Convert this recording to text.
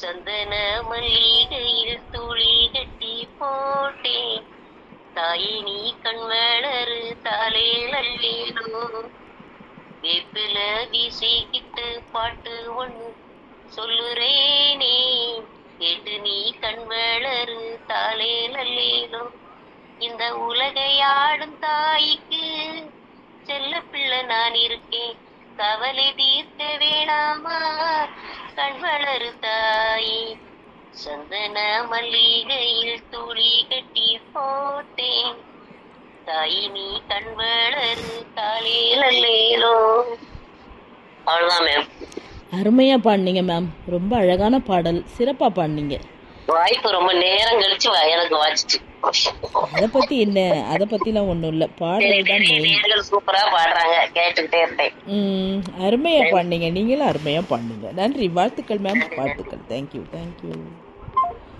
சந்தன மல்லிகையில் துளி கட்டி போட்டேன் தாயே நீ கண்வளரு தாலே நல்லேனோ வேப்பில வீசிக்கிட்டு பாட்டு ஒண்ணு சொல்லுறேனே கேட்டு நீ கண்வளரு தாலே நல்லேனோ இந்த உலகையாடும் தாய்க்கு செல்ல பிள்ளை நான் இருக்கேன் கவலை தீர்க்க வேணாமா கண் வளரு தாயே சந்தன மல்லிகையில் துளி கட்டி போட்டேன் தாய் நீ கண் வளரு காலையில் அல்லேலோ அவ்வளவுதான் மேம் அருமையாக பாடினீங்க மேம் ரொம்ப அழகான பாடல் சிறப்பாக பாடினீங்க வாய்ப்பு ரொம்ப நேரம் கழிச்சு வ- எனக்கு வாச்சிச்சு அதை பற்றி என்ன அதை பற்றிலாம் ஒன்றும் இல்லை பாடல் தான் நிறைய main. நேர்கள் சூப்பரா பாடுறாங்க கேட்டுக்கிட்டே இருப்பேன் ம் அருமையாக பாடினீங்க நீங்களும் அருமையாக பாடினீங்க நன்றி வாழ்த்துக்கள் மேம் வாழ்த்துக்கள் தேங்க்யூ தேங்க்யூ